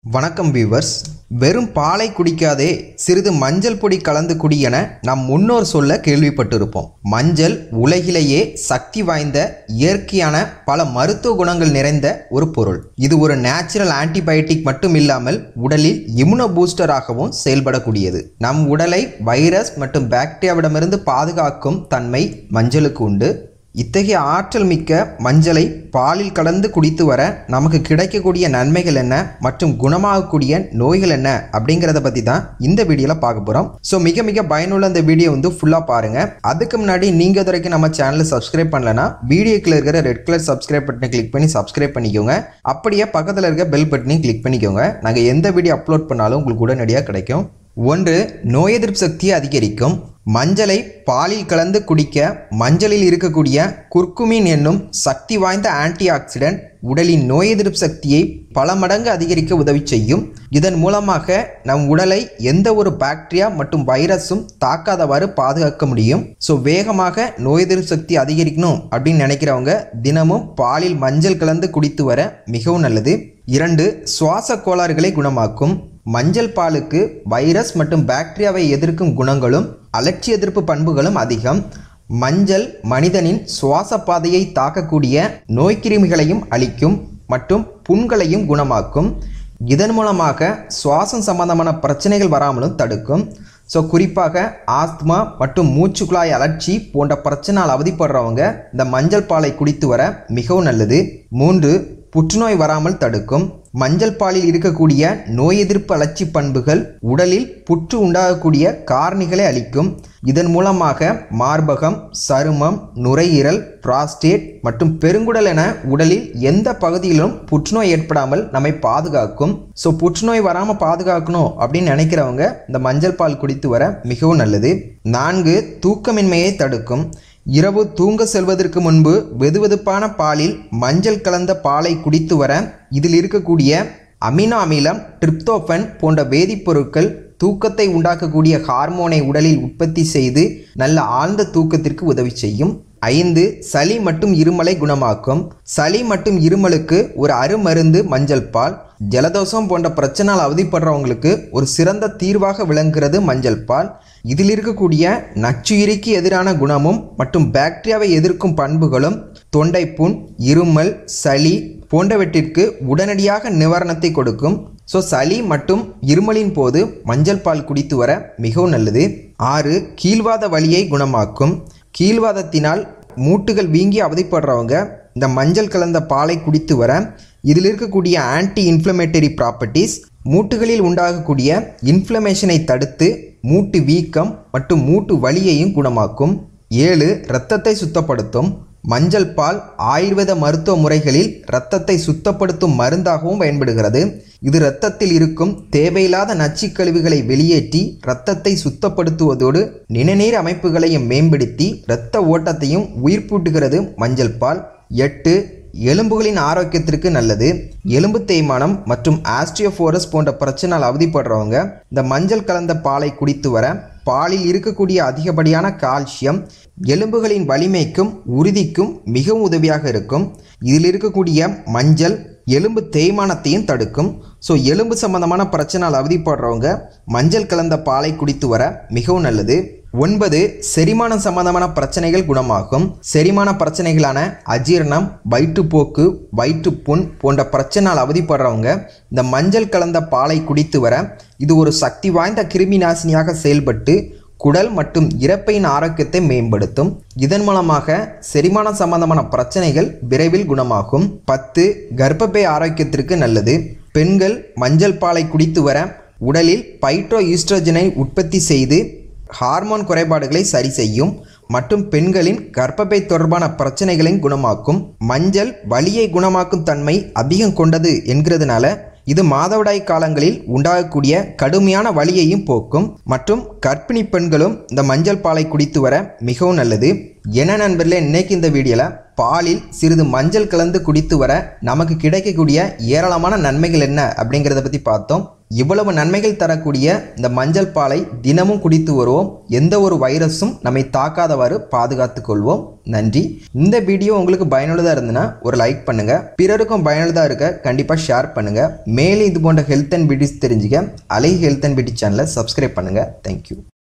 வணக்கம் வியூவர்ஸ் வெறும் பாலை குடிக்காதே சிறிது மஞ்சள் பொடி கலந்து குடி என நம் முன்னோர் சொல்ல கேள்விப்பட்டிருப்போம் மஞ்சள் உலகிலேயே சக்தி வாய்ந்த இயற்கையான பல மருத்துவ குணங்கள் நிறைந்த ஒரு பொருள் இது ஒரு நேச்சுரல் ஆன்டிபயோட்டிக் மட்டும் இல்லாமல் உடலில் இம்யூனோ பூஸ்டராகவும் செயல்படக்கூடியது நம் உடலை வைரஸ் மற்றும் பாக்டீரியாவிடமிருந்து பாதுகாக்கும் தன்மை மஞ்சளுக்கு உண்டு இத்தகைய ஆற்றல் மிக்க மஞ்சளை பாலில் கலந்து குடித்து வர நமக்கு கிடைக்கக்கூடிய நன்மைகள் என்ன மற்றும் குணமாகக்கூடிய நோய்கள் என்ன அப்படிங்கிறத பற்றி தான் இந்த வீடியோவில் பார்க்க போகிறோம் ஸோ மிக மிக பயனுள்ள இந்த வீடியோ வந்து ஃபுல்லாக பாருங்கள் அதுக்கு முன்னாடி நீங்கள் இது வரைக்கும் நம்ம சேனலை சப்ஸ்கிரைப் பண்ணலனா வீடியோக்கில் இருக்கிற ரெட் கலர் சப்ஸ்கிரைப் பட்டனை கிளிக் பண்ணி சப்ஸ்கிரைப் பண்ணிக்கோங்க அப்படியே பக்கத்தில் இருக்க பெல் பட்டனையும் கிளிக் பண்ணிக்கோங்க நாங்கள் எந்த வீடியோ அப்லோட் பண்ணாலும் உங்களுக்கு உடனடியாக கிடைக்கும் ஒன்று நோய் எதிர்ப்பு சக்தியை அதிகரிக்கும் மஞ்சளை பாலில் கலந்து குடிக்க மஞ்சளில் இருக்கக்கூடிய குர்குமின் என்னும் சக்தி வாய்ந்த ஆன்டி ஆக்சிடென்ட் உடலின் நோய் எதிர்ப்பு சக்தியை பல மடங்கு அதிகரிக்க உதவி செய்யும் இதன் மூலமாக நம் உடலை எந்த ஒரு பாக்டீரியா மற்றும் வைரஸும் தாக்காதவாறு பாதுகாக்க முடியும் ஸோ வேகமாக நோய் எதிர்ப்பு சக்தி அதிகரிக்கணும் அப்படின்னு நினைக்கிறவங்க தினமும் பாலில் மஞ்சள் கலந்து குடித்து வர மிகவும் நல்லது இரண்டு சுவாச கோளாறுகளை குணமாக்கும் மஞ்சள் பாலுக்கு வைரஸ் மற்றும் பாக்டீரியாவை எதிர்க்கும் குணங்களும் அலட்சி எதிர்ப்பு பண்புகளும் அதிகம் மஞ்சள் மனிதனின் சுவாச பாதையை தாக்கக்கூடிய நோய்க்கிருமிகளையும் அழிக்கும் மற்றும் புண்களையும் குணமாக்கும் இதன் மூலமாக சுவாசம் சம்பந்தமான பிரச்சனைகள் வராமலும் தடுக்கும் ஸோ குறிப்பாக ஆஸ்துமா மற்றும் மூச்சுக்குழாய் அலர்ச்சி போன்ற பிரச்சனையால் அவதிப்படுறவங்க இந்த மஞ்சள் பாலை குடித்து வர மிகவும் நல்லது மூன்று புற்றுநோய் வராமல் தடுக்கும் மஞ்சள் பாலில் இருக்கக்கூடிய நோய் எதிர்ப்பு அலட்சி பண்புகள் உடலில் புற்று உண்டாகக்கூடிய காரணிகளை அளிக்கும் இதன் மூலமாக மார்பகம் சருமம் நுரையீரல் பிராஸ்டேட் மற்றும் பெருங்குடல் என உடலில் எந்த பகுதியிலும் புற்றுநோய் ஏற்படாமல் நம்மை பாதுகாக்கும் ஸோ புற்றுநோய் வராமல் பாதுகாக்கணும் அப்படின்னு நினைக்கிறவங்க இந்த மஞ்சள் பால் குடித்து வர மிகவும் நல்லது நான்கு தூக்கமின்மையை தடுக்கும் இரவு தூங்க செல்வதற்கு முன்பு வெதுவெதுப்பான பாலில் மஞ்சள் கலந்த பாலை குடித்து வர இதில் இருக்கக்கூடிய அமினோ அமிலம் டிரிப்தோபன் போன்ற வேதிப்பொருட்கள் தூக்கத்தை உண்டாக்கக்கூடிய ஹார்மோனை உடலில் உற்பத்தி செய்து நல்ல ஆழ்ந்த தூக்கத்திற்கு உதவி செய்யும் ஐந்து சளி மற்றும் இருமலை குணமாக்கும் சளி மற்றும் இருமலுக்கு ஒரு அருமருந்து மஞ்சள் பால் ஜலதோஷம் போன்ற பிரச்சனையால் அவதிப்படுறவங்களுக்கு ஒரு சிறந்த தீர்வாக விளங்குகிறது மஞ்சள் பால் இதில் இருக்கக்கூடிய நச்சுயிரிக்கு எதிரான குணமும் மற்றும் பாக்டீரியாவை எதிர்க்கும் பண்புகளும் தொண்டைப்புண் இருமல் சளி போன்றவற்றிற்கு உடனடியாக நிவாரணத்தை கொடுக்கும் ஸோ சளி மற்றும் இருமலின் போது மஞ்சள் பால் குடித்து வர மிகவும் நல்லது ஆறு கீழ்வாத வலியை குணமாக்கும் கீழ்வாதத்தினால் மூட்டுகள் வீங்கி அவதிப்படுறவங்க இந்த மஞ்சள் கலந்த பாலை குடித்து வர இதில் இருக்கக்கூடிய ஆன்டி இன்ஃப்ளமேட்டரி ப்ராப்பர்ட்டிஸ் மூட்டுகளில் உண்டாகக்கூடிய இன்ஃப்ளமேஷனை தடுத்து மூட்டு வீக்கம் மற்றும் மூட்டு வலியையும் குணமாக்கும் ஏழு இரத்தத்தை சுத்தப்படுத்தும் மஞ்சள் பால் ஆயுர்வேத மருத்துவ முறைகளில் இரத்தத்தை சுத்தப்படுத்தும் மருந்தாகவும் பயன்படுகிறது இது இரத்தத்தில் இருக்கும் தேவையில்லாத நச்சுக்கழிவுகளை வெளியேற்றி இரத்தத்தை சுத்தப்படுத்துவதோடு நிணநீர் அமைப்புகளையும் மேம்படுத்தி இரத்த ஓட்டத்தையும் உயிர்ப்பூட்டுகிறது மஞ்சள் பால் எட்டு எலும்புகளின் ஆரோக்கியத்திற்கு நல்லது எலும்பு தேய்மானம் மற்றும் ஆஸ்ட்ரியோஃபோரஸ் போன்ற பிரச்சனையால் அவதிப்படுறவங்க இந்த மஞ்சள் கலந்த பாலை குடித்து வர பாலில் இருக்கக்கூடிய அதிகப்படியான கால்சியம் எலும்புகளின் வலிமைக்கும் உறுதிக்கும் மிகவும் உதவியாக இருக்கும் இதில் இருக்கக்கூடிய மஞ்சள் எலும்பு தேய்மானத்தையும் தடுக்கும் ஸோ எலும்பு சம்பந்தமான பிரச்சனையால் அவதிப்படுறவங்க மஞ்சள் கலந்த பாலை குடித்து வர மிகவும் நல்லது ஒன்பது செரிமானம் சம்பந்தமான பிரச்சனைகள் குணமாகும் செரிமான பிரச்சனைகளான அஜீரணம் வயிற்றுப்போக்கு வயிற்றுப்புண் போன்ற பிரச்சனையால் அவதிப்படுறவங்க இந்த மஞ்சள் கலந்த பாலை குடித்து வர இது ஒரு சக்தி வாய்ந்த கிருமி நாசினியாக செயல்பட்டு குடல் மற்றும் இறப்பையின் ஆரோக்கியத்தை மேம்படுத்தும் இதன் மூலமாக செரிமானம் சம்பந்தமான பிரச்சனைகள் விரைவில் குணமாகும் பத்து கர்ப்பப்பை ஆரோக்கியத்திற்கு நல்லது பெண்கள் மஞ்சள் பாலை குடித்து வர உடலில் பைட்ரோ ஈஸ்ட்ரோஜனை உற்பத்தி செய்து ஹார்மோன் குறைபாடுகளை சரி செய்யும் மற்றும் பெண்களின் கர்ப்பப்பை தொடர்பான பிரச்சனைகளையும் குணமாக்கும் மஞ்சள் வலியை குணமாக்கும் தன்மை அதிகம் கொண்டது என்கிறதுனால இது மாதவிடாய் காலங்களில் உண்டாகக்கூடிய கடுமையான வலியையும் போக்கும் மற்றும் கர்ப்பிணி பெண்களும் இந்த மஞ்சள் பாலை குடித்து வர மிகவும் நல்லது என்ன நண்பர்களே இன்னைக்கு இந்த வீடியோவில் பாலில் சிறிது மஞ்சள் கலந்து குடித்து வர நமக்கு கிடைக்கக்கூடிய ஏராளமான நன்மைகள் என்ன அப்படிங்கிறத பற்றி பார்த்தோம் இவ்வளவு நன்மைகள் தரக்கூடிய இந்த மஞ்சள் பாலை தினமும் குடித்து வருவோம் எந்த ஒரு வைரஸும் நம்மை தாக்காதவாறு பாதுகாத்துக் கொள்வோம் நன்றி இந்த வீடியோ உங்களுக்கு பயனுள்ளதாக இருந்ததுன்னா ஒரு லைக் பண்ணுங்க பிறருக்கும் பயனுள்ளதாக இருக்க கண்டிப்பாக ஷேர் பண்ணுங்க மேலும் இது போன்ற ஹெல்த் அண்ட் பியூட்டிஸ் தெரிஞ்சுக்க அலை ஹெல்த் அண்ட் பியூட்டி சேனலை சப்ஸ்கிரைப் பண்ணுங்க தேங்க்யூ